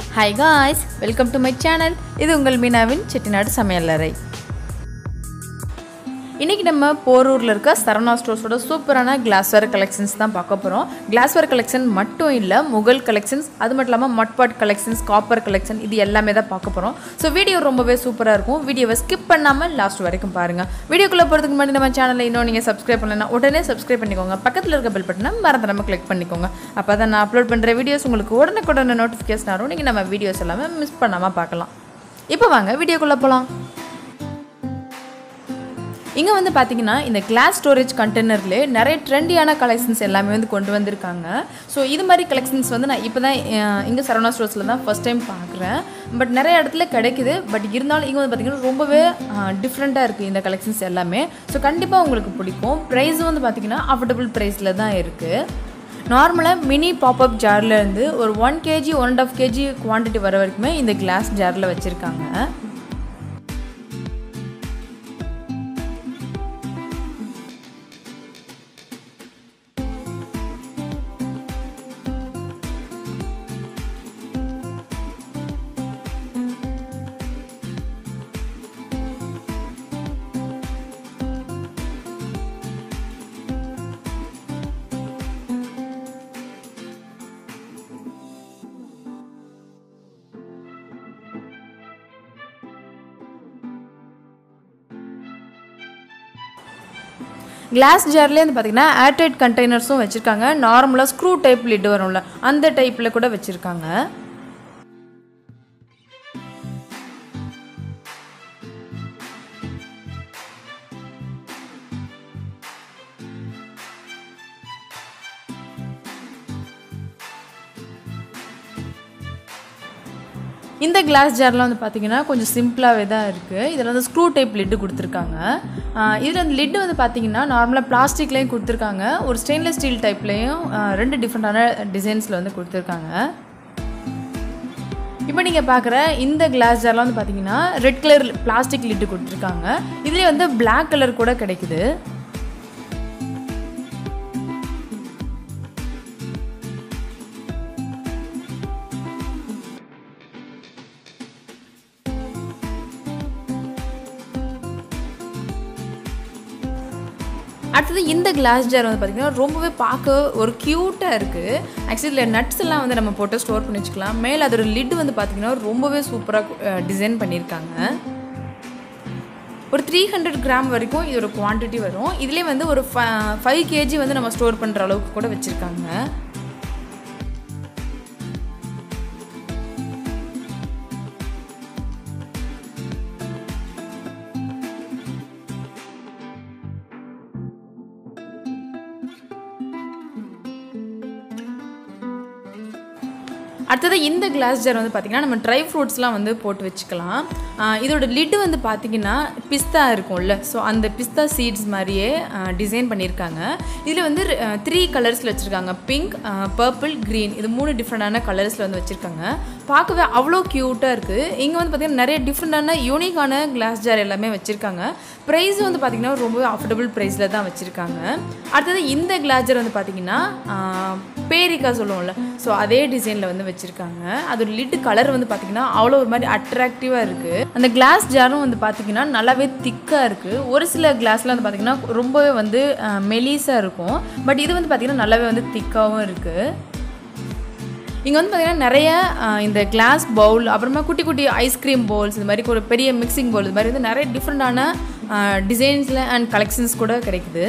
hi guys welcome to my channel இது உங்கள் மீனாவின் செட்டிநாடு சமையலறை இன்றைக்கி நம்ம போரூரில் இருக்க சரவணா ஸ்டோர்ஸோட சூப்பரான கிளாஸ்வேர் கலெக்ஷன்ஸ் தான் பார்க்க போகிறோம் கிளாஸ்வேர் கலெக்ஷன் மட்டும் இல்லை முகல் கலெக்ஷன்ஸ் அது மட்டும் இல்லாமல் மட்பாட் கலெக்ஷன்ஸ் காப்பர் கலெக்ஷன் இது எல்லாமே தான் பார்க்க போகிறோம் ஸோ வீடியோ ரொம்பவே சூப்பராக இருக்கும் வீடியோவை ஸ்கிப் பண்ணாமல் லாஸ்ட் வரைக்கும் பாருங்கள் வீடியோக்குள்ளே போகிறதுக்கு முன்னாடி நம்ம சேனலை இன்னும் நீங்கள் சப்ஸ்கிரைப் பண்ணலன்னா உடனே சப்ஸ்கிரைப் பண்ணிக்கோங்க பக்கத்தில் இருக்க பெல் பட்டனை மறந்துடாமல் கிளிக் பண்ணிக்கோங்க அப்போ தான் நான் அப்லோட் பண்ணுற வீடியோஸ் உங்களுக்கு உடனுக்குடனே நோட்டிஃபிகேஷன் வரும் நீங்கள் நம்ம வீடியோஸ் எல்லாமே மிஸ் பண்ணாமல் பார்க்கலாம் இப்போ வாங்க வீடியோக்குள்ளே போகலாம் இங்கே வந்து பார்த்தீங்கன்னா இந்த கிளாஸ் ஸ்டோரேஜ் கண்டெய்னர்லேயே நிறைய ட்ரெண்டியான கலெக்ஷன்ஸ் எல்லாமே வந்து கொண்டு வந்திருக்காங்க ஸோ இது மாதிரி கலெக்ஷன்ஸ் வந்து நான் இப்போ தான் இங்கே சரவணா ஸ்டோர்ஸில் தான் ஃபஸ்ட் டைம் பார்க்குறேன் பட் நிறைய இடத்துல கிடைக்குது பட் இருந்தாலும் இங்கே வந்து பார்த்தீங்கன்னா ரொம்பவே டிஃப்ரெண்ட்டாக இருக்குது இந்த கலெக்ஷன்ஸ் எல்லாமே ஸோ கண்டிப்பாக உங்களுக்கு பிடிக்கும் ப்ரைஸும் வந்து பார்த்தீங்கன்னா அஃபோர்டபுள் ப்ரைஸில் தான் இருக்குது நார்மலாக மினி பாப்அப் ஜார்லேருந்து ஒரு one KG one and half KG quantity வர வரைக்குமே இந்த கிளாஸ் ஜாரில் வச்சுருக்காங்க கிளாஸ் ஜார்லேயே வந்து பார்த்தீங்கன்னா ஏர்டைட் கண்டெய்னர்ஸும் வச்சுருக்காங்க நார்மலாக ஸ்க்ரூ டைப் லிட் வரும்ல அந்த டைப்பில் கூட வச்சுருக்காங்க இந்த கிளாஸ் ஜார்லாம் வந்து பார்த்தீங்கன்னா கொஞ்சம் சிம்பிளாகவே தான் இருக்குது இதில் வந்து ஸ்க்ரூ டைப் லிட்டு கொடுத்துருக்காங்க இதில் அந்த லிட்டு வந்து பார்த்தீங்கன்னா நார்மலாக பிளாஸ்டிக்லேயும் கொடுத்துருக்காங்க ஒரு ஸ்டெயின்லெஸ் ஸ்டீல் டைப்லேயும் ரெண்டு டிஃப்ரெண்ட்டான டிசைன்ஸில் வந்து கொடுத்துருக்காங்க இப்போ நீங்கள் பார்க்குற இந்த கிளாஸ் ஜார்லாம் வந்து பார்த்தீங்கன்னா ரெட் கலர் பிளாஸ்டிக் லிட்டு கொடுத்துருக்காங்க இதுலேயே வந்து பிளாக் கலர் கூட கிடைக்குது அடுத்தது இந்த கிளாஸ் ஜார் வந்து பார்த்திங்கன்னா ரொம்பவே பார்க்க ஒரு க்யூட்டாக இருக்குது ஆக்சுவலி இதில் நட்ஸ் எல்லாம் வந்து நம்ம போட்டு ஸ்டோர் பண்ணி வச்சுக்கலாம் மேலே அதோட லிட் வந்து பார்த்திங்கன்னா ரொம்பவே சூப்பராக டிசைன் பண்ணியிருக்காங்க ஒரு த்ரீ ஹண்ட்ரட் கிராம் வரைக்கும் இதோட குவான்டிட்டி வரும் இதுலேயே வந்து ஒரு ஃபைவ் கேஜி வந்து நம்ம ஸ்டோர் பண்ணுற அளவுக்கு கூட வச்சுருக்காங்க அடுத்தது இந்த கிளாஸ் ஜார் வந்து பார்த்திங்கன்னா நம்ம ட்ரை ஃப்ரூட்ஸ்லாம் வந்து போட்டு வச்சுக்கலாம் இதோட லிட்டு வந்து பார்த்திங்கன்னா பிஸ்தா இருக்கும்ல ஸோ அந்த பிஸ்தா சீட்ஸ் மாதிரியே டிசைன் பண்ணியிருக்காங்க இதில் வந்து த்ரீ கலர்ஸில் வச்சுருக்காங்க பிங்க் பர்பிள் க்ரீன் இது மூணு டிஃப்ரெண்டான கலர்ஸில் வந்து வச்சுருக்காங்க பார்க்கவே அவ்வளோ க்யூட்டாக இருக்குது இங்கே வந்து பார்த்திங்கன்னா நிறைய டிஃப்ரெண்டான யூனிக்கான கிளாஸ் ஜார் எல்லாமே வச்சுருக்காங்க ப்ரைஸ் வந்து பார்த்திங்கன்னா ரொம்பவே அஃபோர்டபுள் ப்ரைஸில் தான் வச்சுருக்காங்க அடுத்தது இந்த கிளாஸ் ஜார் வந்து பார்த்திங்கன்னா பேரிக்கா சொல்லுவோம்ல ஸோ அதே டிசைனில் வந்து வச்சுருக்காங்க அதோட லிட்டு கலர் வந்து பார்த்திங்கன்னா அவ்வளோ ஒரு மாதிரி அட்ராக்டிவாக இருக்குது அந்த கிளாஸ் ஜாரும் வந்து பார்த்திங்கன்னா நல்லாவே திக்காக இருக்குது ஒரு சில கிளாஸில் வந்து பார்த்திங்கன்னா ரொம்பவே வந்து மெலிஸாக இருக்கும் பட் இது வந்து பார்த்திங்கன்னா நல்லாவே வந்து திக்காகவும் இருக்குது இங்கே வந்து பார்த்திங்கன்னா நிறைய இந்த கிளாஸ் பவுல் அப்புறமா குட்டி குட்டி ஐஸ்கிரீம் பவுல்ஸ் இது மாதிரி ஒரு பெரிய மிக்சிங் பவுல் இது மாதிரி வந்து நிறைய டிஃப்ரெண்ட்டான டிசைன்ஸில் அண்ட் கலெக்ஷன்ஸ் கூட கிடைக்குது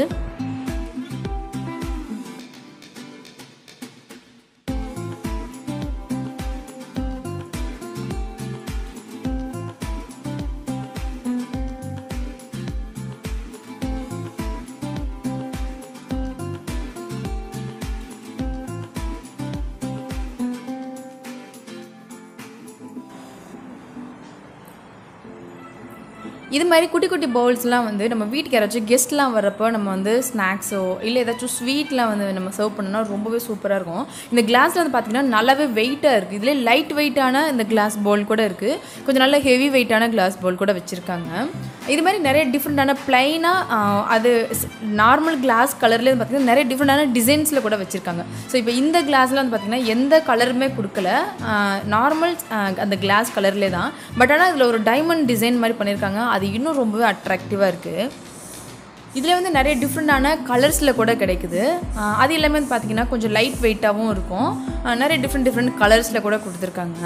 இது மாதிரி குட்டி குட்டி பவுல்ஸ்லாம் வந்து நம்ம வீட்டுக்கு யாராச்சும் கெஸ்ட்லாம் வரப்போ நம்ம வந்து ஸ்நாக்ஸோ இல்லை ஏதாச்சும் ஸ்வீட்லாம் வந்து நம்ம சர்வ் பண்ணோம்னா ரொம்பவே சூப்பராக இருக்கும் இந்த கிளாஸில் வந்து பார்த்திங்கன்னா நல்லாவே வெயிட்டாக இருக்குது இதில் லைட் வெயிட்டான இந்த கிளாஸ் பவுல் கூட இருக்குது கொஞ்சம் நல்ல ஹெவி வெயிட்டான கிளாஸ் பவுல் கூட வச்சுருக்காங்க இது மாதிரி நிறைய டிஃப்ரெண்ட்டான ப்ளைனாக அது நார்மல் கிளாஸ் கலர்லேயே பார்த்திங்கன்னா நிறைய டிஃப்ரெண்ட்டான டிசைன்ஸில் கூட வச்சுருக்காங்க ஸோ இப்போ இந்த கிளாஸில் வந்து பார்த்திங்கன்னா எந்த கலருமே கொடுக்கல நார்மல் அந்த கிளாஸ் கலர்லேயே தான் பட் ஆனால் இதில் ஒரு டைமண்ட் டிசைன் மாதிரி பண்ணியிருக்காங்க அது இன்னும் ரொம்பவே அட்ராக்டிவாக இருக்குது இதில் வந்து நிறைய டிஃப்ரெண்ட்டான கலர்ஸில் கூட கிடைக்குது ஆஹ் அது எல்லாமே வந்து பார்த்திங்கன்னா கொஞ்சம் லைட் வெயிட்டாகவும் இருக்கும் ஆஹ் நிறைய டிஃப்ரெண்ட் டிஃப்ரெண்ட் கலர்ஸில் கூட கொடுத்துருக்காங்க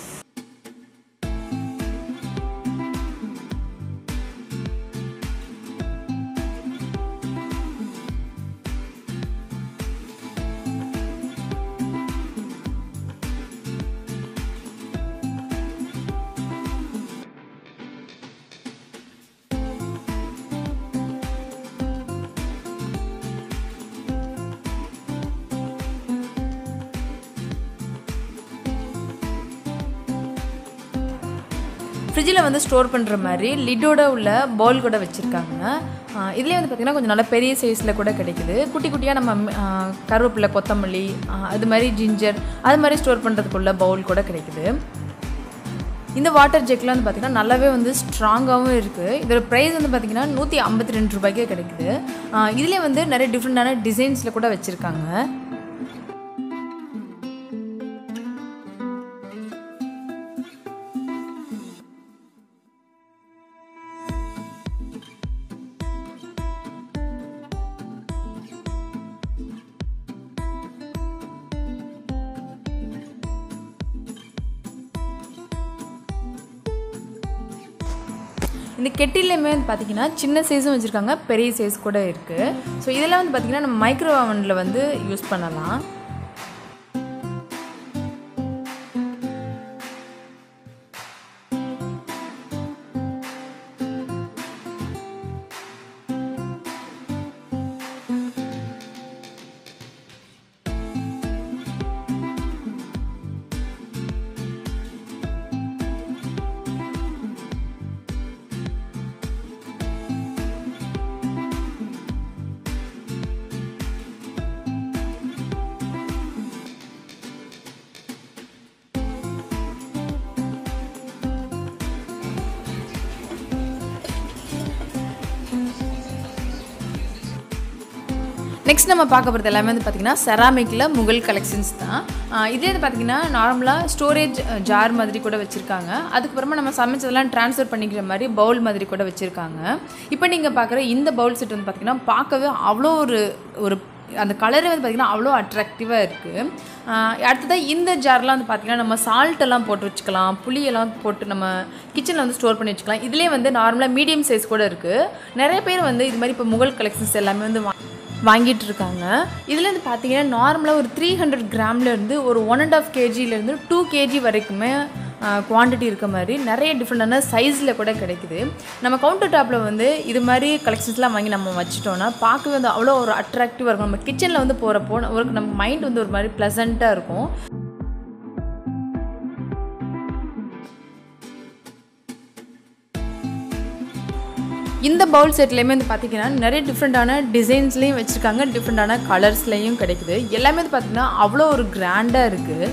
ஃப்ரிட்ஜில் வந்து ஸ்டோர் பண்ணுற மாதிரி லிட்டோட உள்ள பவுல் கூட வச்சுருக்காங்க இதுலேயே வந்து பார்த்திங்கன்னா கொஞ்சம் நல்ல பெரிய சைஸில் கூட கிடைக்குது குட்டி குட்டியாக நம்ம ஆஹ் கருவேப்பிலை கொத்தமல்லி ஆஹ் அது மாதிரி ஜிஞ்சர் அது மாதிரி ஸ்டோர் பண்ணுறதுக்குள்ள பவுல் கூட கிடைக்குது இந்த வாட்டர் ஜெக்லாம் வந்து பார்த்திங்கன்னா நல்லாவே வந்து ஸ்ட்ராங்காகவும் இருக்குது இதோட ப்ரைஸ் வந்து பார்த்திங்கன்னா நூற்றி ஐம்பத்தி ரெண்டு ரூபாய்க்கே கிடைக்குது ஆஹ் இதுலேயே வந்து நிறைய டிஃப்ரெண்ட்டான டிசைன்ஸில் கூட வச்சுருக்காங்க இந்த கெட்டிலையுமே வந்து பார்த்திங்கன்னா சின்ன சைஸும் வச்சுருக்காங்க பெரிய சைஸ் கூட இருக்குது ஸோ இதெல்லாம் வந்து பார்த்திங்கன்னா நம்ம மைக்ரோ ஓவனில் வந்து யூஸ் பண்ணலாம் நெக்ஸ்ட் நம்ம பார்க்க போகிறது எல்லாமே வந்து பார்த்திங்கன்னா செராமிக்கில் முகல் கலெக்ஷன்ஸ் தான் ஆஹ் இதே வந்து பார்த்திங்கன்னா நார்மலாக ஸ்டோரேஜ் ஜார் மாதிரி கூட வச்சுருக்காங்க அதுக்கப்புறமா நம்ம சமைச்சதெல்லாம் ட்ரான்ஸ்ஃபர் பண்ணிக்கிற மாதிரி பவுல் மாதிரி கூட வச்சுருக்காங்க இப்போ நீங்கள் பார்க்குற இந்த பவுல் செட் வந்து பார்த்திங்கன்னா பார்க்கவே அவ்வளோ ஒரு ஒரு அந்த கலரே வந்து பார்த்திங்கன்னா அவ்வளோ அட்ராக்டிவாக இருக்குது அடுத்ததாக இந்த ஜார்லாம் வந்து பார்த்திங்கன்னா நம்ம salt எல்லாம் போட்டு வச்சுக்கலாம் புளியெல்லாம் போட்டு நம்ம கிச்சனில் வந்து ஸ்டோர் பண்ணி வச்சுக்கலாம் இதுலேயே வந்து நார்மலாக மீடியம் சைஸ் கூட இருக்குது நிறைய பேர் வந்து இது மாதிரி இப்போ முகல் கலெக்ஷன்ஸ் எல்லாமே வந்து வா- வாங்கிட்டு இருக்காங்க இதில் வந்து பார்த்தீங்கன்னா நார்மலாக ஒரு த்ரீ ஹண்ட்ரட் கிராம்லேருந்து ஒரு ஒன் அண்ட் ஆஃப் கேஜிலேருந்து டூ கேஜி வரைக்குமே குவாண்டிட்டி இருக்க மாதிரி நிறைய டிஃப்ரெண்டான சைஸில் கூட கிடைக்குது நம்ம கவுண்டர் டாப்பில் வந்து இது மாதிரி கலெக்ஷன்ஸ்லாம் வாங்கி நம்ம வச்சிட்டோம்னா பார்க்கவே வந்து அவ்வளோ ஒரு அட்ராக்டிவாக இருக்கும் நம்ம கிச்சனில் வந்து போகிறப்போ ஒரு நம்ம மைண்ட் வந்து ஒரு மாதிரி ப்ளசண்ட்டாக இருக்கும் இந்த பவுல் செட்லேயுமே வந்து பார்த்தீங்கன்னா நிறைய டிஃப்ரெண்ட்டான டிசைன்ஸ்லேயும் வச்சுருக்காங்க டிஃப்ரெண்ட்டான கலர்ஸ்லேயும் கிடைக்குது எல்லாமே வந்து பார்த்தீங்கன்னா அவ்வளோ ஒரு கிராண்டாக இருக்குது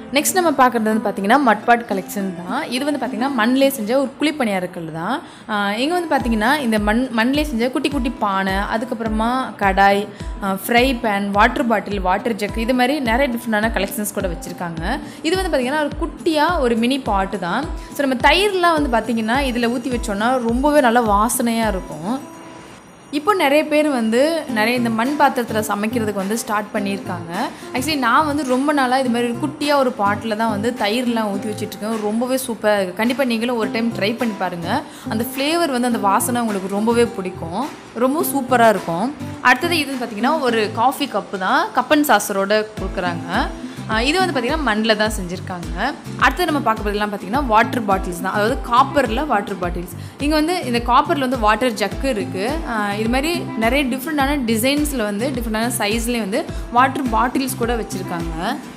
நெக்ஸ்ட் நம்ம பார்க்குறது வந்து பார்த்திங்கன்னா மட்பாட் கலெக்ஷன் தான் இது வந்து பார்த்திங்கன்னா மண்ணிலே செஞ்ச ஒரு குழிப்பணியாரங்கள் தான் இங்கே வந்து பார்த்திங்கன்னா இந்த மண் மண்ணிலே செஞ்ச குட்டி குட்டி பானை அதுக்கப்புறமா கடாய் fry pan water bottle water jug இது மாதிரி நிறைய டிஃப்ரெண்டான கலெக்ஷன்ஸ் கூட வச்சுருக்காங்க இது வந்து பார்த்திங்கன்னா ஒரு குட்டியாக ஒரு மினி பாட்டு தான் ஸோ நம்ம தயிர்லாம் வந்து பார்த்திங்கன்னா இதில் ஊற்றி வச்சோன்னா ரொம்பவே நல்லா வாசனையாக இருக்கும் இப்போ நிறைய பேர் வந்து நிறைய இந்த மண் பாத்திரத்தில் சமைக்கிறதுக்கு வந்து ஸ்டார்ட் பண்ணியிருக்காங்க ஆக்சுவலி நான் வந்து ரொம்ப நாளாக இது மாதிரி குட்டியாக ஒரு பாட்டில் தான் வந்து தயிர்லாம் ஊற்றி வச்சுட்ருக்கேன் ரொம்பவே சூப்பராக இருக்குது கண்டிப்பாக நீங்களும் ஒரு டைம் ட்ரை பண்ணி பாருங்கள் அந்த ஃப்ளேவர் வந்து அந்த வாசனை உங்களுக்கு ரொம்பவே பிடிக்கும் ரொம்ப சூப்பராக இருக்கும் அடுத்தது இது பார்த்தீங்கன்னா ஒரு காஃபி கப்பு தான் கப்பன் சாசரோட கொடுக்குறாங்க ஆஹ் இது வந்து பார்த்திங்கன்னா மண்ணில் தான் செஞ்சுருக்காங்க அடுத்து நம்ம பார்க்க போகிறதுலாம் பார்த்திங்கன்னா வாட்டர் பாட்டில்ஸ் தான் அதாவது காப்பரில் வாட்டர் பாட்டில்ஸ் இங்கே வந்து இந்த காப்பரில் வந்து வாட்டர் ஜக்கு இருக்குது இது மாதிரி நிறைய டிஃப்ரெண்ட்டான டிசைன்ஸில் வந்து டிஃப்ரெண்டான சைஸ்லேயும் வந்து வாட்டர் பாட்டில்ஸ் கூட வச்சுருக்காங்க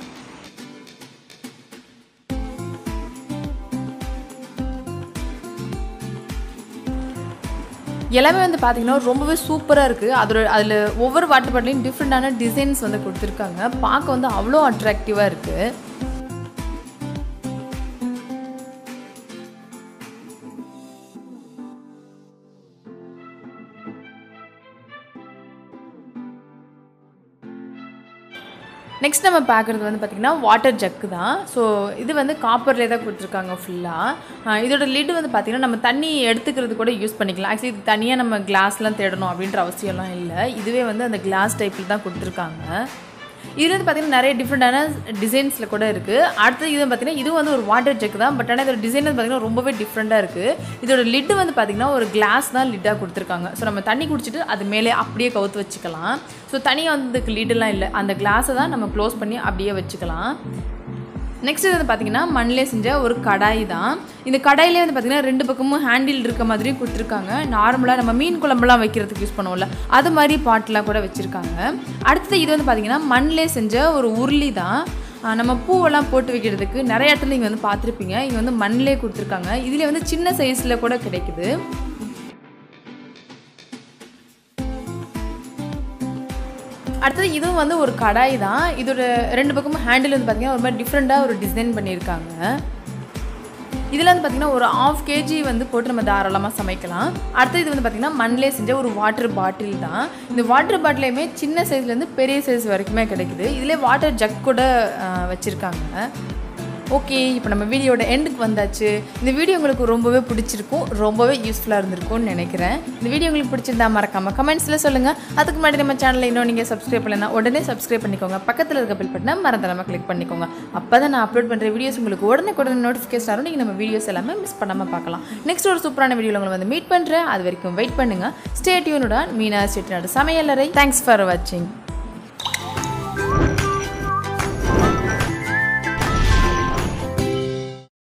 எல்லாமே வந்து பார்த்தீங்கன்னா ரொம்பவே சூப்பராக இருக்குது அதோட அதில் ஒவ்வொரு வாட்டர் பாட்டிலையும் டிஃப்ரெண்ட்டான டிசைன்ஸ் வந்து கொடுத்துருக்காங்க பார்க்க வந்து அவ்வளோ அட்ராக்டிவாக இருக்குது நெக்ஸ்ட் நம்ம பார்க்குறது வந்து பார்த்திங்கன்னா வாட்டர் ஜக்கு தான் ஸோ இது வந்து காப்பர்லேயே தான் கொடுத்துருக்காங்க ஃபுல்லாக இதோட லிட் வந்து பார்த்திங்கன்னா நம்ம தண்ணி எடுத்துக்கிறது கூட யூஸ் பண்ணிக்கலாம் ஆக்சுவலி இது தனியாக நம்ம கிளாஸ்லாம் தேடணும் அப்படின்ற அவசியம்லாம் இல்லை இதுவே வந்து அந்த கிளாஸ் டைப்பில் தான் கொடுத்துருக்காங்க இது வந்து பார்த்திங்கன்னா நிறைய டிஃப்ரெண்டான டிசைன்ஸில் கூட இருக்குது அடுத்தது இது பார்த்திங்கன்னா இது வந்து ஒரு வாட்டர் ஜெக் தான் பட் ஆனால் இதோட டிசைன் வந்து பார்த்திங்கன்னா ரொம்பவே டிஃப்ரெண்ட்டாக இருக்குது இதோட லிட்டு வந்து பார்த்திங்கன்னா ஒரு கிளாஸ் தான் லிட்டாக கொடுத்துருக்காங்க ஸோ நம்ம தண்ணி குடிச்சிட்டு அது மேலே அப்படியே கவுத்து வச்சுக்கலாம் ஸோ தனியாக வந்து இதுக்கு லிடெல்லாம் இல்லை அந்த கிளாஸை தான் நம்ம க்ளோஸ் பண்ணி அப்படியே வச்சுக்கலாம் நெக்ஸ்ட் வந்து பார்த்தீங்கன்னா மண்ணிலே செஞ்ச ஒரு கடாய் தான் இந்த கடாயிலே வந்து பார்த்தீங்கன்னா ரெண்டு பக்கமும் ஹேண்டில் இருக்க மாதிரியும் கொடுத்துருக்காங்க நார்மலாக நம்ம மீன் குழம்புலாம் வைக்கிறதுக்கு யூஸ் பண்ணுவோம்ல அது மாதிரி பாட்டெலாம் கூட வச்சுருக்காங்க அடுத்தது இது வந்து பார்த்தீங்கன்னா மண்ணிலே செஞ்ச ஒரு உருளி தான் ஆஹ் நம்ம பூவெல்லாம் போட்டு வைக்கிறதுக்கு நிறைய இடத்துல நீங்கள் வந்து பார்த்துருப்பீங்க இங்கே வந்து மண்ணிலே கொடுத்துருக்காங்க இதில் வந்து சின்ன சைஸில் கூட கிடைக்குது அடுத்தது இதுவும் வந்து ஒரு கடாய் தான் இதோட ரெண்டு பக்கமும் ஹேண்டில் வந்து பார்த்தீங்கன்னா ஒரு மாதிரி டிஃப்ரெண்ட்டாக ஒரு டிசைன் பண்ணியிருக்காங்க இதில் வந்து பார்த்திங்கன்னா ஒரு ஆஃப் கேஜி வந்து போட்டு நம்ம தாராளமாக சமைக்கலாம் அடுத்து இது வந்து பார்த்திங்கன்னா மண்ணிலே செஞ்ச ஒரு வாட்டர் பாட்டில் தான் இந்த வாட்டர் பாட்டிலையுமே சின்ன சைஸ்லேருந்து பெரிய சைஸ் வரைக்குமே கிடைக்குது இதிலே வாட்டர் ஜக் கூட வச்சுருக்காங்க ஓகே இப்போ நம்ம வீடியோட எண்டுக்கு வந்தாச்சு இந்த வீடியோ உங்களுக்கு ரொம்பவே பிடிச்சிருக்கும் ரொம்பவே யூஸ்ஃபுல்லாக இருந்திருக்கும்னு நினைக்கிறேன் இந்த வீடியோ உங்களுக்கு பிடிச்சிருந்தா மறக்காம கமெண்ட்ஸில் சொல்லுங்கள் அதுக்கு முன்னாடி நம்ம சேனலை இன்னும் நீங்கள் சப்ஸ்கிரைப் பண்ணலன்னா உடனே சப்ஸ்கிரைப் பண்ணிக்கோங்க பக்கத்தில் இருக்க பில் பட்டனை மறந்துடாமல் கிளிக் பண்ணிக்கோங்க அப்போ தான் நான் அப்லோட் பண்ணுற வீடியோஸ் உங்களுக்கு உடனே உடனே நோட்டிஃபிகேஷன் வரும் நீங்கள் நம்ம வீடியோஸ் எல்லாமே மிஸ் பண்ணாமல் பார்க்கலாம் நெக்ஸ்ட் ஒரு சூப்பரான வீடியோவில் உங்களை வந்து மீட் பண்ணுறேன் அது வரைக்கும் வெயிட் பண்ணுங்கள் ஸ்டே டியூனுடன் மீனா ஸ்டேட்டினோட சமையலறை தேங்க்ஸ் ஃபார் வாட்சிங்